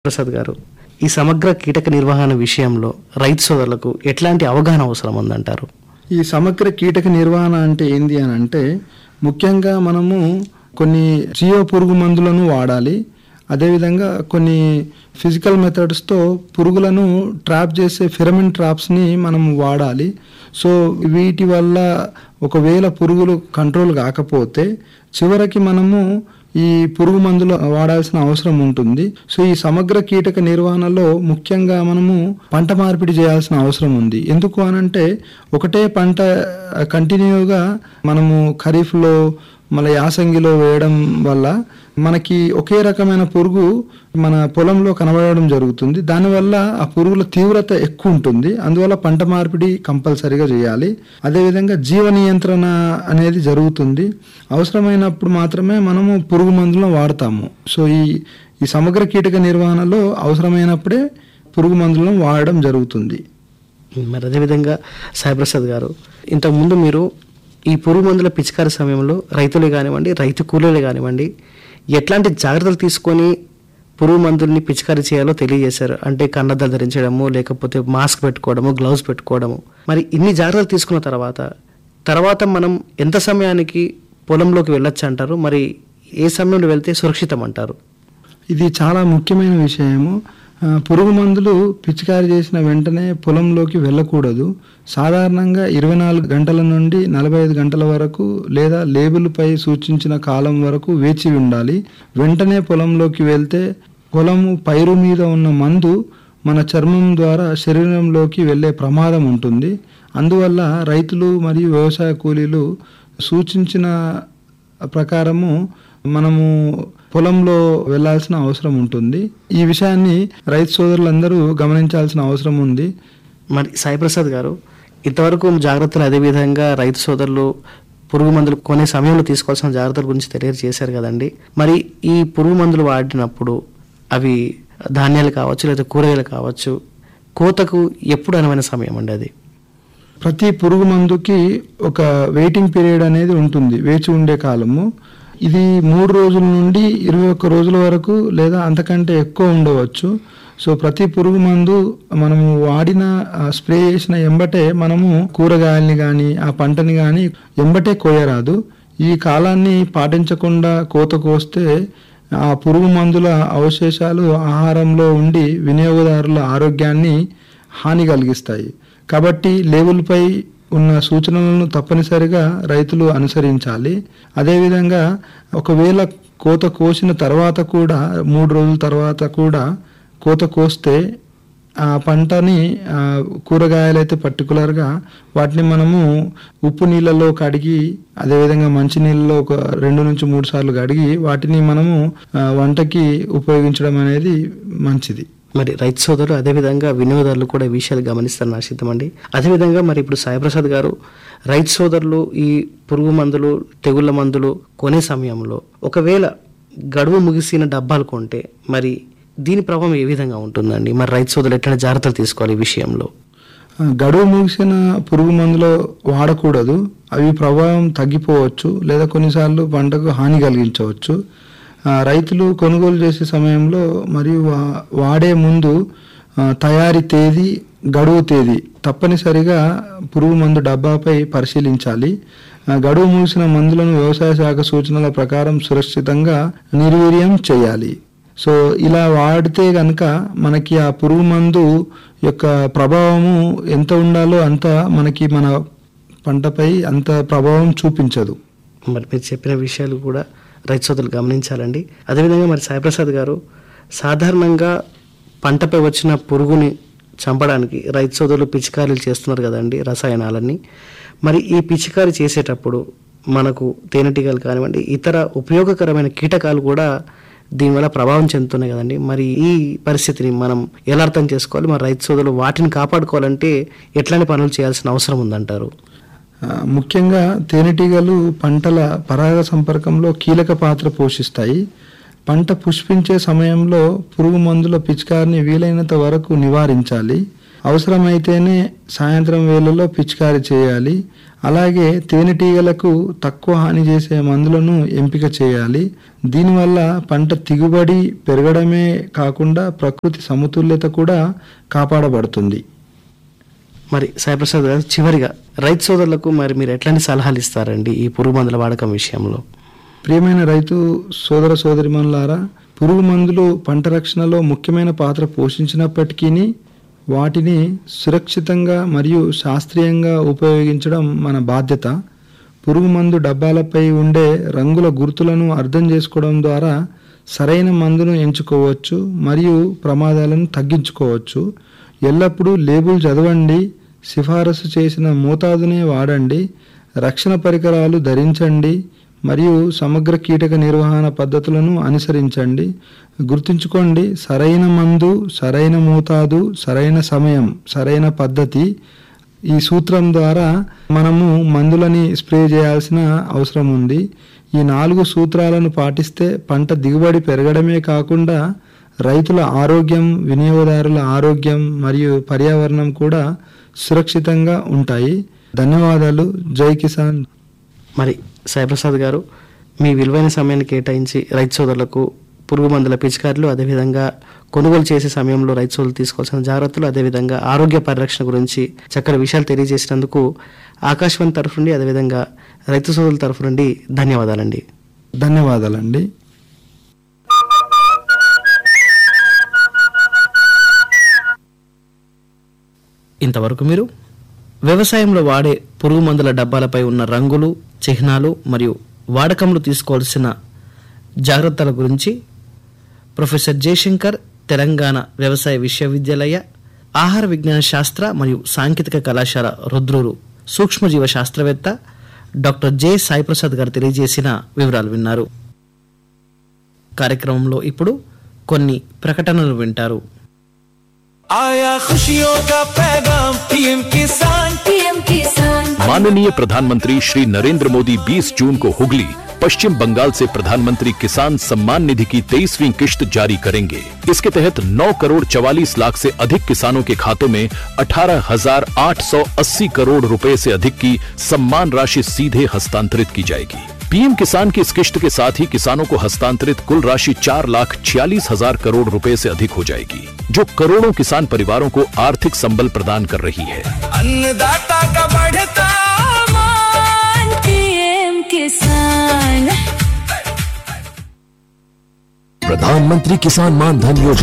ప్రసాద్ గారు ఈ సమగ్ర కీటక నిర్వహణ విషయంలో రైతు సోదరులకు ఎట్లాంటి అవగాహన అవసరం ఉందంటారు ఈ సమగ్ర కీటక నిర్వహణ అంటే ఏంది అని అంటే ముఖ్యంగా మనము కొన్ని జీవ పురుగు మందులను వాడాలి అదేవిధంగా కొన్ని ఫిజికల్ మెథడ్స్తో పురుగులను ట్రాప్ చేసే ఫిరమిన్ ట్రాప్స్ని మనం వాడాలి సో వీటి వల్ల ఒకవేళ పురుగులు కంట్రోల్ కాకపోతే చివరికి మనము ఈ పురుగు మందులు వాడాల్సిన అవసరం ఉంటుంది సో ఈ సమగ్ర కీటక నిర్వహణలో ముఖ్యంగా మనము పంట మార్పిడి చేయాల్సిన అవసరం ఉంది ఎందుకు అనంటే ఒకటే పంట కంటిన్యూగా మనము ఖరీఫ్లో మళ్ళీ యాసంగిలో వేయడం వల్ల మనకి ఒకే రకమైన పురుగు మన పొలంలో కనబడడం జరుగుతుంది దానివల్ల ఆ పురుగుల తీవ్రత ఎక్కువ ఉంటుంది అందువల్ల పంట మార్పిడి కంపల్సరీగా చేయాలి అదేవిధంగా జీవ నియంత్రణ అనేది జరుగుతుంది అవసరమైనప్పుడు మాత్రమే మనము పురుగు మందులను వాడతాము సో ఈ ఈ సమగ్ర కీటక నిర్వహణలో అవసరమైనప్పుడే పురుగు మందులను వాడడం జరుగుతుంది మరి అదేవిధంగా సాయిప్రసాద్ గారు ఇంతకుముందు మీరు ఈ పురుగు మందుల పిచికారి సమయంలో రైతులే కానివ్వండి రైతు కూలీలే కానివ్వండి ఎట్లాంటి జాగ్రత్తలు తీసుకొని పురుగు మందుల్ని పిచికారీ చేయాలో తెలియజేశారు అంటే కన్నద్దాలు ధరించడము లేకపోతే మాస్క్ పెట్టుకోవడము గ్లౌస్ పెట్టుకోవడము మరి ఇన్ని జాగ్రత్తలు తీసుకున్న తర్వాత తర్వాత మనం ఎంత సమయానికి పొలంలోకి వెళ్ళొచ్చు అంటారు మరి ఏ సమయంలో వెళ్తే సురక్షితం అంటారు ఇది చాలా ముఖ్యమైన విషయము ఆ, పురుగు మందులు పిచికారి చేసిన వెంటనే పొలంలోకి వెళ్ళకూడదు సాధారణంగా ఇరవై నాలుగు గంటల నుండి నలభై ఐదు గంటల వరకు లేదా లేబుల్పై సూచించిన కాలం వరకు వేచి ఉండాలి వెంటనే పొలంలోకి వెళ్తే పొలము పైరు మీద ఉన్న మందు మన చర్మం ద్వారా శరీరంలోకి వెళ్ళే ప్రమాదం ఉంటుంది అందువల్ల రైతులు మరియు వ్యవసాయ కూలీలు సూచించిన ప్రకారము మనము పొలంలో వెళ్ళాల్సిన అవసరం ఉంటుంది ఈ విషయాన్ని రైతు సోదరులందరూ గమనించాల్సిన అవసరం ఉంది మరి సాయిప్రసాద్ గారు ఇంతవరకు జాగ్రత్తలు అదేవిధంగా రైతు సోదరులు పురుగు మందులు కొనే సమయంలో తీసుకోవాల్సిన జాగ్రత్తల గురించి తెలియజేశారు కదండి మరి ఈ పురుగు మందులు వాడినప్పుడు అవి ధాన్యాలు కావచ్చు లేదా కూరగాయలు కావచ్చు కోతకు ఎప్పుడు అనువైన సమయం అండి అది ప్రతి పురుగు మందుకి ఒక వెయిటింగ్ పీరియడ్ అనేది ఉంటుంది వేచి ఉండే కాలము ఇది మూడు రోజుల నుండి ఇరవై ఒక్క రోజుల వరకు లేదా అంతకంటే ఎక్కువ ఉండవచ్చు సో ప్రతి పురుగు మందు మనము వాడిన ఆ, స్ప్రే చేసిన ఎంబటే మనము కూరగాయల్ని కానీ ఆ పంటని కానీ ఎంబటే కోయరాదు ఈ కాలాన్ని పాటించకుండా కోత కోస్తే ఆ పురుగు మందుల అవశేషాలు ఆహారంలో ఉండి వినియోగదారుల ఆరోగ్యాన్ని హాని కలిగిస్తాయి కాబట్టి లేబుల్పై ఉన్న సూచనలను తప్పనిసరిగా రైతులు అనుసరించాలి అదేవిధంగా ఒకవేళ కోత కోసిన తర్వాత కూడా మూడు రోజుల తర్వాత కూడా కోత కోస్తే ఆ పంటని ఆ, కూరగాయలైతే పర్టికులర్గా వాటిని మనము ఉప్పు నీళ్ళలో కడిగి అదేవిధంగా మంచి నీళ్ళలో ఒక రెండు నుంచి మూడు సార్లు కడిగి వాటిని మనము ఆ, వంటకి ఉపయోగించడం అనేది మంచిది మరి రైతు సోదరులు అదేవిధంగా వినియోగదారులు కూడా ఈ విషయాలు గమనిస్తారని ఆశిద్దామండి అదేవిధంగా మరి ఇప్పుడు సాయిప్రసాద్ గారు రైతు సోదరులు ఈ పురుగు మందులు తెగుళ్ళ మందులు కొనే సమయంలో ఒకవేళ గడువు ముగిసిన డబ్బాలు కొంటే మరి దీని ప్రభావం ఏ విధంగా ఉంటుందండి మరి రైతు సోదరులు ఎట్లా జాగ్రత్తలు తీసుకోవాలి ఈ విషయంలో ఆ, గడువు ముగిసిన పురుగు మందులు వాడకూడదు అవి ప్రభావం తగ్గిపోవచ్చు లేదా కొన్నిసార్లు పంటకు హాని కలిగించవచ్చు ఆ, రైతులు కొనుగోలు చేసే సమయంలో మరియు వా- వాడే ముందు ఆ, తయారీ తేదీ గడువు తేదీ తప్పనిసరిగా పురుగు మందు డబ్బాపై పరిశీలించాలి ఆ, గడువు ముగిసిన మందులను వ్యవసాయ శాఖ సూచనల ప్రకారం సురక్షితంగా నిర్వీర్యం చేయాలి సో ఇలా వాడితే కనుక మనకి ఆ పురుగు మందు యొక్క ప్రభావము ఎంత ఉండాలో అంత మనకి మన పంటపై అంత ప్రభావం చూపించదు మరి మీరు చెప్పిన విషయాలు కూడా రైతు సోదరులు గమనించాలండి అదేవిధంగా మరి సాయిప్రసాద్ గారు సాధారణంగా పంటపై వచ్చిన పురుగుని చంపడానికి రైతు సోదరులు పిచికారీలు చేస్తున్నారు కదండి రసాయనాలన్నీ మరి ఈ పిచికారీ చేసేటప్పుడు మనకు తేనెటీగలు కానివ్వండి ఇతర ఉపయోగకరమైన కీటకాలు కూడా దీనివల్ల ప్రభావం చెందుతున్నాయి కదండి మరి ఈ పరిస్థితిని మనం ఎలా అర్థం చేసుకోవాలి మరి రైతు సోదరులు వాటిని కాపాడుకోవాలంటే ఎట్లాంటి పనులు చేయాల్సిన అవసరం ఉందంటారు ఆ, ముఖ్యంగా తేనెటీగలు పంటల పరాగ సంపర్కంలో కీలక పాత్ర పోషిస్తాయి పంట పుష్పించే సమయంలో పురుగు మందుల పిచికారిని వీలైనంత వరకు నివారించాలి అవసరమైతేనే సాయంత్రం వేళలో పిచికారీ చేయాలి అలాగే తేనెటీగలకు తక్కువ హాని చేసే మందులను ఎంపిక చేయాలి దీనివల్ల పంట దిగుబడి పెరగడమే కాకుండా ప్రకృతి సమతుల్యత కూడా కాపాడబడుతుంది మరి సాయిప్రసాద్ గారు చివరిగా రైతు సోదరులకు మరి మీరు ఎట్లాంటి సలహాలు ఇస్తారండి ఈ పురుగు మందుల వాడకం విషయంలో ప్రియమైన రైతు సోదర సోదరిమణులారా పురుగు మందులు పంట రక్షణలో ముఖ్యమైన పాత్ర పోషించినప్పటికీ వాటిని సురక్షితంగా మరియు శాస్త్రీయంగా ఉపయోగించడం మన బాధ్యత పురుగు మందు డబ్బాలపై ఉండే రంగుల గుర్తులను అర్థం చేసుకోవడం ద్వారా సరైన మందును ఎంచుకోవచ్చు మరియు ప్రమాదాలను తగ్గించుకోవచ్చు ఎల్లప్పుడూ లేబుల్ చదవండి సిఫారసు చేసిన మోతాదునే వాడండి రక్షణ పరికరాలు ధరించండి మరియు సమగ్ర కీటక నిర్వహణ పద్ధతులను అనుసరించండి గుర్తుంచుకోండి సరైన మందు సరైన మోతాదు సరైన సమయం సరైన పద్ధతి ఈ సూత్రం ద్వారా మనము మందులని స్ప్రే చేయాల్సిన అవసరం ఉంది ఈ నాలుగు సూత్రాలను పాటిస్తే పంట దిగుబడి పెరగడమే కాకుండా రైతుల ఆరోగ్యం వినియోగదారుల ఆరోగ్యం మరియు పర్యావరణం కూడా సురక్షితంగా ఉంటాయి ధన్యవాదాలు జై కిసాన్ మరి సాయిప్రసాద్ గారు మీ విలువైన సమయాన్ని కేటాయించి రైతు సోదరులకు పురుగు మందుల పిచికారులు అదేవిధంగా కొనుగోలు చేసే సమయంలో రైతు సోదరులు తీసుకోవాల్సిన జాగ్రత్తలు అదేవిధంగా ఆరోగ్య పరిరక్షణ గురించి చక్కని విషయాలు తెలియజేసినందుకు ఆకాశవాణి తరఫు నుండి అదేవిధంగా రైతు సోదరుల తరఫు నుండి ధన్యవాదాలండి ధన్యవాదాలండి ఇంతవరకు మీరు వ్యవసాయంలో వాడే పురుగు మందుల డబ్బాలపై ఉన్న రంగులు చిహ్నాలు మరియు వాడకంలో తీసుకోవాల్సిన జాగ్రత్తల గురించి ప్రొఫెసర్ జయశంకర్ తెలంగాణ వ్యవసాయ విశ్వవిద్యాలయ ఆహార విజ్ఞాన శాస్త్ర మరియు సాంకేతిక కళాశాల రుద్రూరు సూక్ష్మజీవ శాస్త్రవేత్త డాక్టర్ జె సాయిప్రసాద్ గారు తెలియజేసిన వివరాలు విన్నారు కార్యక్రమంలో ఇప్పుడు కొన్ని ప్రకటనలు వింటారు आया खुशियों का पैगाम पीएम किसान पीएम किसान माननीय प्रधानमंत्री श्री नरेंद्र मोदी 20 जून को हुगली पश्चिम बंगाल से प्रधानमंत्री किसान सम्मान निधि की तेईसवीं किश्त जारी करेंगे इसके तहत 9 करोड़ चवालीस लाख से अधिक किसानों के खातों में 18,880 करोड़ रुपए से अधिक की सम्मान राशि सीधे हस्तांतरित की जाएगी पीएम किसान की इस किश्त के साथ ही किसानों को हस्तांतरित कुल राशि चार लाख छियालीस हजार करोड़ रुपए से अधिक हो जाएगी जो करोड़ों किसान परिवारों को आर्थिक संबल प्रदान कर रही है अन्नदाता का बढ़ता मान पीएम किसान प्रधानमंत्री किसान मान धन योजना